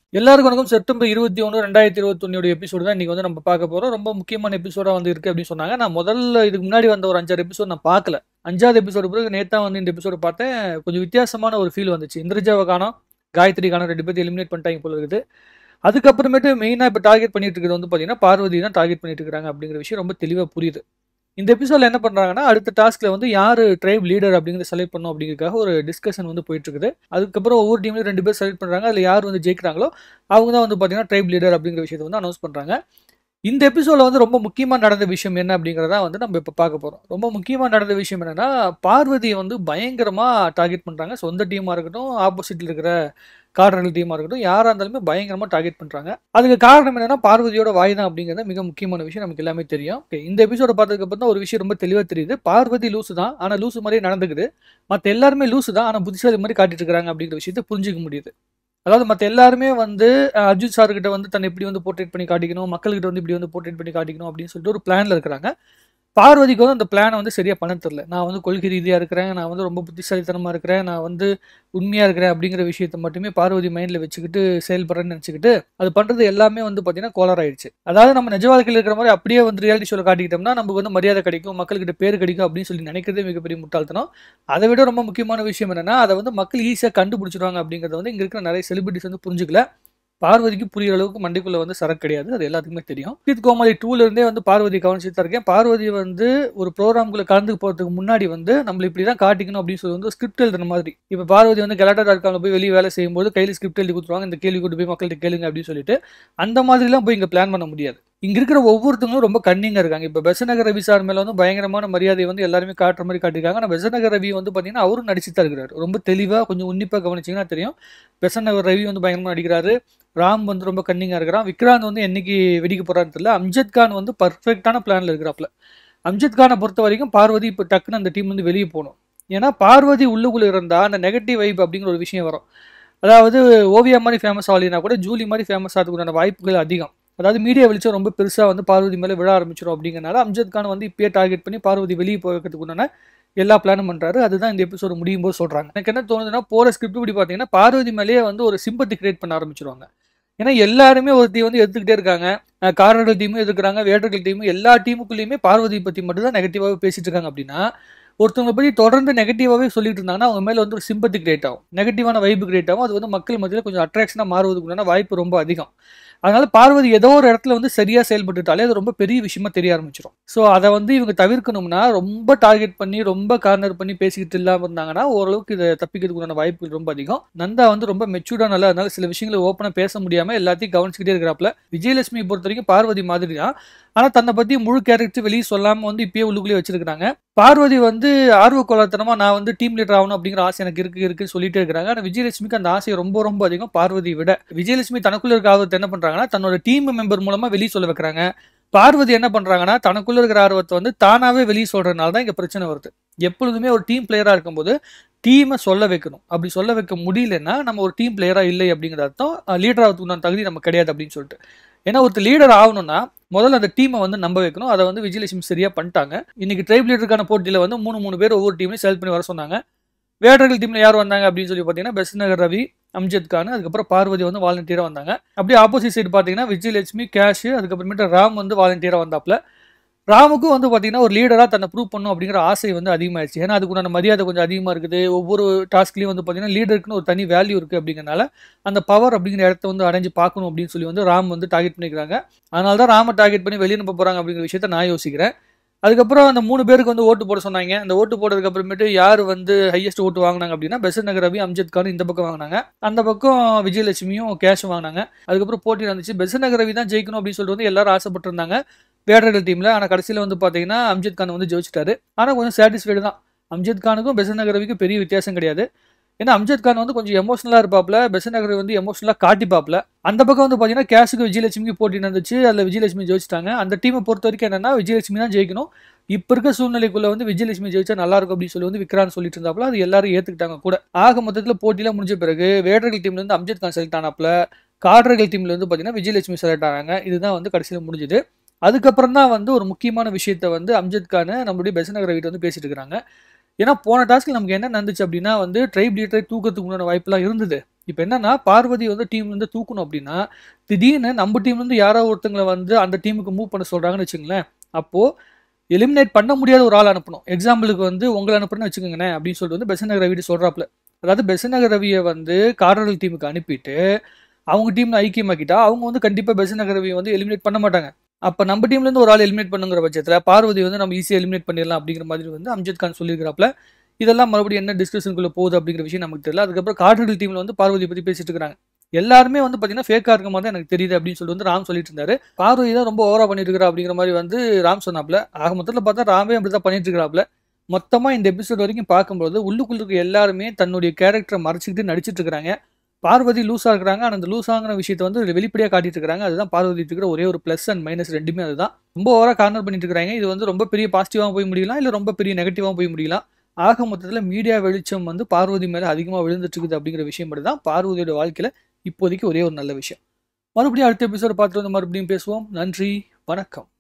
எல்லாருக்கும் வணக்கம் செப்டம்பர் இருபத்தி ஒன்று ரெண்டாயிரத்தி இருபத்தொன்னோட எபிசோடு தான் இன்னைக்கு வந்து நம்ம பார்க்க போகிறோம் ரொம்ப முக்கியமான எபிசோடாக வந்து இருக்குது அப்படின்னு சொன்னாங்க நான் முதல்ல இதுக்கு முன்னாடி வந்த ஒரு அஞ்சாறு எபிசோட் நான் பார்க்கல அஞ்சாவது எபிசோடு பிறகு நேத்தா வந்து இந்த எபிசோடு பார்த்தேன் கொஞ்சம் வித்தியாசமான ஒரு ஃபீல் வந்துச்சு இந்திரஜாவை காணோம் காயத்ரி காணோம் ரெண்டு பேர்த்து எலிமினேட் பண்ணிட்டாங்க போல இருக்குது அதுக்கப்புறமேட்டு மெயினாக இப்போ டார்கெட் பண்ணிட்டு இருக்கிறது வந்து பார்த்தீங்கன்னா பார்வதி தான் டார்கெட் பண்ணிட்டு இருக்காங்க அப்படிங்கிற விஷயம் ரொம்ப தெளிவாக புரியுது இந்த எபிசோட்ல என்ன பண்றாங்கன்னா அடுத்த டாஸ்க்ல வந்து யாரு ட்ரைப் லீடர் அப்படிங்கிறத செலக்ட் பண்ணும் அப்படிங்கிறதுக்காக ஒரு டிஸ்கஷன் வந்து போயிட்டு இருக்குது அதுக்கப்புறம் ஒவ்வொரு டீம்லயும் ரெண்டு பேர் செலக்ட் பண்றாங்க அதுல யார் வந்து ஜெயிக்கிறாங்களோ அவங்க தான் வந்து பாத்தீங்கன்னா ட்ரைப் லீடர் அப்படிங்கிற விஷயத்தை வந்து அனௌன்ஸ் பண்றாங்க இந்த எபிசோட்ல வந்து ரொம்ப முக்கியமா நடந்த விஷயம் என்ன அப்படிங்கறத வந்து நம்ம இப்ப பார்க்க போறோம் ரொம்ப முக்கியமா நடந்த விஷயம் என்னன்னா பார்வதியை வந்து பயங்கரமா டார்கெட் பண்றாங்க சொந்த டீமா இருக்கட்டும் ஆப்போசிட்ல இருக்கிற கார்டனல் டீமா இருக்கட்டும் யாரா இருந்தாலுமே பயங்கரமா டார்கெட் பண்றாங்க அதுக்கு காரணம் என்னன்னா பார்வதியோட வாய் தான் அப்படிங்கிறது மிக முக்கியமான விஷயம் நமக்கு எல்லாமே தெரியும் Okay, இந்த எபிசோட பார்த்ததுக்கு அப்புறம் தான் ஒரு விஷயம் ரொம்ப தெளிவா தெரியுது பார்வதி லூசு தான் ஆனா லூசு மாதிரி நடந்துக்குது மத்த எல்லாருமே லூசு தான் ஆனா புத்திசாலி மாதிரி காட்டிட்டு இருக்காங்க அப்படிங்கிற விஷயத்தை புரிஞ்சுக்க முடியுது அதாவது மற்ற எல்லாருமே வந்து அஹ், அர்ஜுன் சார் கிட்ட வந்து தன்னை இப்படி வந்து போர்ட்ரேட் பண்ணி காட்டிக்கணும் மக்கள்கிட்ட வந்து இப்படி வந்து போர்ட்ரேட் பண்ணி காட்டிக்கணும் அப்படின்னு சொல்லிட்டு ஒரு பிளான்ல இருக்கிறாங்க பார்வதிக்கு வந்து அந்த பிளானை வந்து சரியா பண்ண தெரியல நான் வந்து கொள்கை ரீதியா இருக்கிறேன் நான் வந்து ரொம்ப புத்திசாலித்தனமா இருக்கிறேன் நான் வந்து உண்மையா இருக்கிறேன் அப்படிங்கிற விஷயத்தை மட்டுமே பார்வதி மைண்ட்ல வச்சுக்கிட்டு செயல்படுறேன்னு நினைச்சுக்கிட்டு அது பண்றது எல்லாமே வந்து பாத்தீங்கன்னா கோளார் ஆயிடுச்சு அதாவது நம்ம நிஜ வாழ்க்கையில் இருக்கிற மாதிரி அப்படியே வந்து ரியாலிட்டி ஷோல காட்டிக்கிட்டோம்னா நமக்கு வந்து மரியாதை கிடைக்கும் மக்கள்கிட்ட பேர் கிடைக்கும் அப்படின்னு சொல்லி நினைக்கிறதே மிகப்பெரிய முட்டாள்தனம் அதை விட ரொம்ப முக்கியமான விஷயம் என்னன்னா அதை வந்து மக்கள் ஈஸியாக கண்டுபிடிச்சிடுவாங்க அப்படிங்கறத வந்து இங்க இருக்கிற நிறைய செலிபிரிட்டிஸ் வந்து புரிஞ்சுக்கல பார்வதிக்கு புரியுற அளவுக்கு மண்டைக்குள்ள வந்து சரக்கு கிடையாது அது எல்லாத்துக்குமே தெரியும் கீத் கோமாளி டூல இருந்தே வந்து பார்வதி கவனிச்சுட்டு தான் இருக்கேன் பார்வதி வந்து ஒரு ப்ரோக்ராம்குள்ள கலந்து போறதுக்கு முன்னாடி வந்து நம்மள இப்படி தான் காட்டிக்கணும் அப்படின்னு சொல்லி வந்து ஸ்கிரிப்ட் எழுதுன மாதிரி இப்போ பார்வதி வந்து கலாட்டா டாட் காம்ல போய் வெளியே வேலை செய்யும்போது கையில் ஸ்கிரிப்ட் எழுதி கொடுத்துருவாங்க இந்த கேள்வி கொண்டு போய் மக்கள்கிட்ட கேளுங்க அப்படின்னு சொல்லிட்டு அந்த மாதிரிலாம் போய் இங்க பிளான் பண்ண முடியாது இங்க இருக்கிற ஒவ்வொருத்தவங்களும் ரொம்ப கன்னிங்கா இருக்காங்க இப்போ பெசநகர் ரவி சார் மேல வந்து பயங்கரமான மரியாதையை வந்து எல்லாருமே காட்டுற மாதிரி காட்டியிருக்காங்க ஆனால் பெசநகர் ரவி வந்து பாத்தீங்கன்னா அவரும் நடிச்சுட்டு தான் இருக்கிறாரு ரொம்ப தெளிவா கொஞ்சம் உன்னிப்பா கவனிச்சீங்கன்னா தெரியும் பெசநகர் ரவி வந்து பயங்கரமா நடிக்கிறாரு ராம் வந்து ரொம்ப கன்னிங்கா இருக்கிறான் விக்ராந்த் வந்து என்னைக்கு வெடிக்க போறான்னு தெரியல அம்ஜத் கான் வந்து பர்ஃபெக்டான பிளான்ல இருக்கிறாப்ல அம்ஜத் கானை பொறுத்த வரைக்கும் பார்வதி இப்போ டக்குன்னு அந்த டீம் வந்து வெளியே போகணும் ஏன்னா பார்வதி உள்ளுக்குள்ள இருந்தா அந்த நெகட்டிவ் வைப் அப்படிங்கிற ஒரு விஷயம் வரும் அதாவது ஓவியா மாதிரி ஃபேமஸ் ஆகலினா கூட ஜூலி மாதிரி ஃபேமஸ் ஆகிறதுக்குண்டான வாய்ப்புகள் அதிகம் அதாவது மீடியா வெளிச்சம் ரொம்ப பெருசா வந்து பார்வதி மேல விழ ஆரம்பிச்சிடும் அப்படிங்கறனால அம்ஜத் கான் வந்து இப்பயே டார்கெட் பண்ணி பார்வதி வெளியே போகிறதுக்குண்டான எல்லா பிளானும் பண்றாரு அதுதான் இந்த எபிசோடு முடியும் போது சொல்றாங்க எனக்கு என்ன தோணுதுன்னா போற ஸ்கிரிப்ட் இப்படி பாத்தீங்கன்னா பார்வதி மேலேயே வந்து ஒரு சிம்பத்தி கிரியேட் பண்ண ஆரம்பிச்சிருவாங்க ஏன்னா எல்லாருமே ஒருத்தி வந்து எடுத்துக்கிட்டே இருக்காங்க அஹ் காரர்கள் டீமும் எதிர்க்கிறாங்க வேடர்கள் டீமும் எல்லா டீமுக்குள்ளேயுமே பார்வதி பத்தி மட்டும் தான் நெகட்டிவாகவே பேசிட்டு இருக்காங்க அப்படின்னா ஒருத்தவங்க பத்தி தொடர்ந்து நெகட்டிவாகவே சொல்லிட்டு இருந்தாங்கன்னா அவங்க மேல வந்து ஒரு சிம்பத்தி கிரியேட் ஆகும் நெகட்டிவான வைப்பு கிரியேட் ஆகும் அது வந்து மக்கள் மத்தியில் கொஞ்சம் அட்ராக்ஷனாக மாறுவதுக்குண்டான வாய்ப்பு ரொம்ப அதிகம் அதனால பார்வதி ஏதோ ஒரு இடத்துல வந்து சரியா செயல்பட்டுட்டாலே அது ரொம்ப பெரிய விஷயமா தெரிய ஆரம்பிச்சிடும் ஸோ அதை வந்து இவங்க தவிர்க்கணும்னா ரொம்ப டார்கெட் பண்ணி ரொம்ப கார்னர் பண்ணி பேசிக்கிட்டு இல்லாம இருந்தாங்கன்னா ஓரளவுக்கு இதை தப்பிக்கிறதுக்குண்டான வாய்ப்புகள் ரொம்ப அதிகம் நந்தா வந்து ரொம்ப மெச்சூர்டா நல்லா அதனால சில விஷயங்களை ஓப்பனா பேச முடியாம எல்லாத்தையும் கவனிச்சுக்கிட்டே இருக்கிறாப்ல விஜயலட்சுமி பொறுத்த வரைக்கும் பார்வதி மாதிரி தான் ஆனா தன்னை பத்தி முழு கேரக்டர் வெளியே சொல்லாம வந்து இப்பயே உள்ளுக்குள்ளேயே வச்சிருக்காங்க பார்வதி வந்து ஆர்வ கோலாத்தனமா நான் வந்து டீம் லீடர் ஆகணும் அப்படிங்கிற ஆசை எனக்கு இருக்கு இருக்குன்னு சொல்லிட்டே இருக்காங்க ஆனா விஜயலட்சுமிக்கு அந்த ஆசை ரொம்ப ரொம்ப அதிகம் பார்வதி விட விஜயலட்சுமி தனக்குள்ள இருக்க ஆர்வத்தை என்ன பண்றாங்கன்னா தன்னோட டீம் மெம்பர் மூலமா வெளியே சொல்ல வைக்கிறாங்க பார்வதி என்ன பண்றாங்கன்னா தனக்குள்ள இருக்கிற ஆர்வத்தை வந்து தானாவே வெளியே சொல்றதுனால தான் இங்க பிரச்சனை வருது எப்பொழுதுமே ஒரு டீம் பிளேயரா இருக்கும்போது டீமை சொல்ல வைக்கணும் அப்படி சொல்ல வைக்க முடியலன்னா நம்ம ஒரு டீம் பிளேயரா இல்லை அப்படிங்கிற அர்த்தம் லீடர் ஆகிறதுக்கு தகுதி நம்ம கிடையாது அப்படின்னு சொல்லிட்டு ஏன்னா ஒருத்தர் லீடர் ஆகணும்னா முதல்ல அந்த டீமை வந்து நம்ப வைக்கணும் அதை வந்து விஜயலட்சுமி சரியா பண்ணிட்டாங்க இன்னைக்கு ட்ரைப் லீடருக்கான போட்டியில வந்து மூணு மூணு பேர் ஒவ்வொரு டீம்லையும் செலக்ட் பண்ணி வர சொன்னாங்க வேடர்கள் டீம்ல யார் வந்தாங்க அப்படின்னு சொல்லி பார்த்தீங்கன்னா பெஸ்நகர் ரவி அம்ஜத் கான் அதுக்கப்புறம் பார்வதி வந்து வாலண்டியரா வந்தாங்க அப்படியே ஆப்போசிட் சைடு பார்த்தீங்கன்னா விஜயலட்சுமி கேஷ் அதுக்கப்புறமேட்டு ராம் வந்து வாலண்டியரா வந்தாப்ல ராமுக்கும் வந்து பார்த்தீங்கன்னா ஒரு லீடராக தன்னை ப்ரூவ் பண்ணும் அப்படிங்கிற ஆசை வந்து அதிகமாகிடுச்சு ஏன்னா அதுக்குண்டான மரியாதை கொஞ்சம் அதிகமாக இருக்குது ஒவ்வொரு டாஸ்க்லையும் வந்து பார்த்தீங்கன்னா லீடருக்குன்னு ஒரு தனி வேல்யூ இருக்குது அப்படிங்கறனால அந்த பவர் அப்படிங்கிற இடத்த வந்து அடைஞ்சு பார்க்கணும் அப்படின்னு சொல்லி வந்து ராம் வந்து டார்கெட் பண்ணிக்கிறாங்க அதனால தான் ராம டார்கெட் பண்ணி வெளியே அனுப்ப போகிறாங்க அப்படிங்கிற விஷயத்த நான் யோசிக்கிறேன் அதுக்கப்புறம் அந்த மூணு பேருக்கு வந்து ஓட்டு போட சொன்னாங்க அந்த ஓட்டு போட்டதுக்கு அப்புறமேட்டு யார் வந்து ஹையஸ்ட் ஓட்டு வாங்கினாங்க அப்படின்னா பெசன் நகர் ரவி அம்ஜத் கான் இந்த பக்கம் வாங்கினாங்க அந்த பக்கம் விஜயலட்சுமியும் கேஷும் வாங்கினாங்க அதுக்கப்புறம் போட்டி நடந்துச்சு பெசன் நகர் ரவி தான் ஜெயிக்கணும் அப்படின்னு சொல்லிட்டு வந்து எல்லாரும் ஆசைப்பட்டு இருந்தாங்க வேடர்கள் டீம்ல ஆனால் கடைசியில் வந்து பார்த்தீங்கன்னா அம்ஜத் கான் வந்து ஜெயிச்சிட்டாரு ஆனால் கொஞ்சம் சாட்டிஸ்ஃபைடு தான் அம்ஜத் கானுக்கும் பெசன் நகர் ரவிக்கும் பெரிய வித்தியாசம் கிடையாது ஏன்னா அம்ஜத் கான் வந்து கொஞ்சம் எமோஷனலாக இருப்பாப்ல பெசன் நகர் வந்து எமோஷனலாக காட்டிப்பாப்ல அந்த பக்கம் வந்து பார்த்தீங்கன்னா கேஷுக்கு விஜயலட்சுமிக்கு போட்டி நடந்துச்சு அதில் விஜயலட்சுமி ஜெயிச்சிட்டாங்க அந்த டீமை பொறுத்த வரைக்கும் என்னன்னா விஜயலட்சுமி தான் ஜெயிக்கணும் இப்போ இருக்க சூழ்நிலைக்குள்ள வந்து விஜயலட்சுமி ஜெயிச்சா நல்லா இருக்கும் அப்படின்னு சொல்லி வந்து விக்ரான் சொல்லிட்டு இருந்தாப்ல அது எல்லாரும் ஏத்துக்கிட்டாங்க கூட ஆக மொத்தத்தில் போட்டிலாம் முடிஞ்ச பிறகு வேடர்கள் டீம்ல இருந்து அம்ஜத் கான் செலக்ட் ஆனாப்ல காடர்கள் டீம்ல இருந்து பார்த்தீங்கன்னா விஜயலட்சுமி செலக்ட் ஆனாங்க இதுதான் வந்து கடைசியில் முடிஞ்சுது அதுக்கப்புறம் தான் வந்து ஒரு முக்கியமான விஷயத்த வந்து அம்ஜத் கான் நம்மளுடைய பெசநகர வீட்டு வந்து பேசிட்டு இருக்காங்க ஏன்னா போன டாஸ்க்ல நமக்கு என்ன நடந்துச்சு அப்படின்னா வந்து ட்ரைப் லீடரை தூக்கத்துக்கு உண்டான வாய்ப்பெல்லாம் இருந்தது இப்போ என்னன்னா பார்வதி வந்து டீம்ல இருந்து தூக்கணும் அப்படின்னா திடீர்னு நம்ம டீம்ல இருந்து யாரோ ஒருத்தங்களை வந்து அந்த டீமுக்கு மூவ் பண்ண சொல்றாங்கன்னு வச்சுங்களேன் அப்போ எலிமினேட் பண்ண முடியாத ஒரு ஆள் அனுப்பணும் எக்ஸாம்பிளுக்கு வந்து உங்களை அனுப்புறேன்னு வச்சுக்கோங்களேன் அப்படின்னு சொல்லிட்டு வந்து பெசநகர் ரவி சொல்றாப்ல அதாவது பெசநகர் ரவியை வந்து கார்னரல் டீமுக்கு அனுப்பிட்டு அவங்க டீம்ல ஐக்கியமாக்கிட்டா அவங்க வந்து கண்டிப்பா பெசநகர் ரவியை வந்து எலிமினேட் பண்ண மாட்டாங்க அப்ப நம்ம டீம்ல இருந்து ஒரு ஆள் எலிமினேட் பண்ணுங்கிற பட்சத்துல பார்வதி வந்து நம்ம ஈஸியா எலிமினேட் பண்ணிடலாம் அப்படிங்கிற மாதிரி வந்து அம்ஜத் கான் சொல்லியிருக்கிறாப்ல இதெல்லாம் மறுபடியும் என்ன டிஸ்கஷனுக்குள்ள போகுது அப்படிங்கிற விஷயம் நமக்கு தெரியல அதுக்கப்புறம் கார்னரல் டீம்ல வந்து பார்வதி பத்தி பேசிட்டு இருக்காங்க எல்லாருமே வந்து பாத்தீங்கன்னா ஃபேக்கா இருக்க மாதிரி தான் எனக்கு தெரியுது அப்படின்னு சொல்லிட்டு வந்து ராம் சொல்லிட்டு இருந்தாரு பார்வதி தான் ரொம்ப ஓவரா பண்ணிட்டு இருக்கா அப்படிங்கிற மாதிரி வந்து ராம் சொன்னாப்ல ஆக மொத்தத்தில் பார்த்தா ராமே அப்படிதான் பண்ணிட்டு இருக்கிறாப்ல மொத்தமா இந்த எபிசோட் வரைக்கும் பார்க்கும்போது உள்ளுக்குள்ள இருக்க எல்லாருமே தன்னுடைய கேரக்டரை மறைச்சிக்கிட்டு நடிச்சிட்டு இருக்காங்க பார்வதி லூஸா இருக்கிறாங்க ஆனால் அந்த லூஸாங்கிற விஷயத்தை வந்து வெளிப்படையாக காட்டிட்டு இருக்காங்க அதுதான் பார்வதி இருக்கிற ஒரே ஒரு ப்ளஸ் அண்ட் மைனஸ் ரெண்டுமே அதுதான் ரொம்ப ஓவரா கார்னர் பண்ணிட்டு இருக்காங்க இது வந்து ரொம்ப பெரிய பாசிட்டிவாக போய் முடியலாம் இல்லை ரொம்ப பெரிய நெகட்டிவாக போய் முடியலாம் ஆக மொத்தத்தில் மீடியா வெளிச்சம் வந்து பார்வதி மேலே அதிகமாக விழுந்துட்டு இருக்குது அப்படிங்கிற விஷயம் மட்டும் தான் பார்வதியோட வாழ்க்கையில் இப்போதைக்கு ஒரே ஒரு நல்ல விஷயம் மறுபடியும் அடுத்த எபிசோட பார்த்துட்டு வந்து மறுபடியும் பேசுவோம் நன்றி வணக்கம்